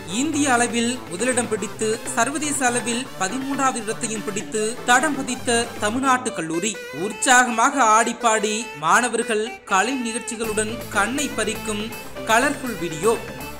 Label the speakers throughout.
Speaker 1: இந்திய அளவில் முதலிடம் பிடித்து சர்வதேச அளவில் பதிமூன்றாவது இடத்தையும் பிடித்து தடம் பதித்த தமிழ்நாட்டு கல்லூரி உற்சாகமாக ஆடிப்பாடி மாணவர்கள் கலை நிகழ்ச்சிகளுடன் கண்ணை பறிக்கும் கலர்ஃபுல் வீடியோ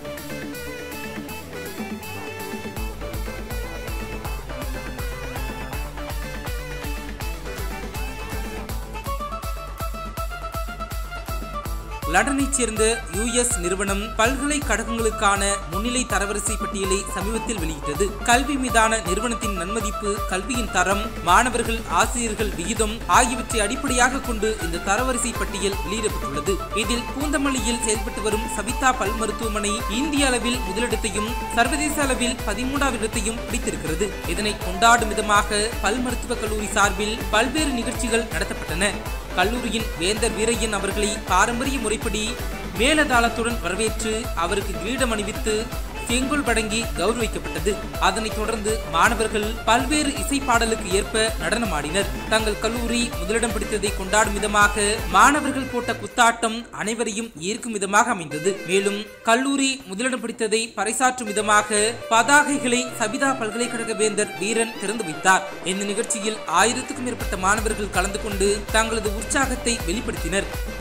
Speaker 1: லண்டனைச் சேர்ந்த யுஎஸ் நிறுவனம் பல்கலைக்கழகங்களுக்கான முன்னிலை தரவரிசை பட்டியலை சமீபத்தில் வெளியிட்டது கல்வி மீதான நிறுவனத்தின் நன்மதிப்பு கல்வியின் தரம் மாணவர்கள் ஆசிரியர்கள் விகிதம் ஆகியவற்றை அடிப்படையாக கொண்டு இந்த தரவரிசை பட்டியல் வெளியிடப்பட்டுள்ளது இதில் பூந்தமல்லியில் செயல்பட்டு வரும் சவிதா பல் மருத்துவமனை இந்திய அளவில் முதலிடத்தையும் சர்வதேச அளவில் பதிமூன்றாவது இடத்தையும் பிடித்திருக்கிறது இதனை கொண்டாடும் விதமாக பல் மருத்துவக் கல்லூரி சார்பில் பல்வேறு நிகழ்ச்சிகள் நடத்தப்பட்டன கல்லூரியின் வேந்தர் வீரையன் அவர்களை பாரம்பரிய முறைப்படி மேலதாளத்துடன் வரவேற்று அவருக்கு கிரீடம் அணிவித்து செங்கோல் வழங்கி கௌரவிக்கப்பட்டது அதனைத் தொடர்ந்து மாணவர்கள் பல்வேறு இசை பாடலுக்கு ஏற்ப நடனமாடினர் தங்கள் கல்லூரி முதலிடம் பிடித்ததை கொண்டாடும் விதமாக மாணவர்கள் போட்ட குத்தாட்டம் அனைவரையும் ஈர்க்கும் விதமாக அமைந்தது மேலும் கல்லூரி முதலிடம் பிடித்ததை பறைசாற்றும் விதமாக பதாகைகளை சபிதா பல்கலைக்கழக வேந்தர் வீரன் திறந்து வைத்தார் இந்த நிகழ்ச்சியில் ஆயிரத்துக்கும் மேற்பட்ட மாணவர்கள் கலந்து கொண்டு தங்களது உற்சாகத்தை வெளிப்படுத்தினர்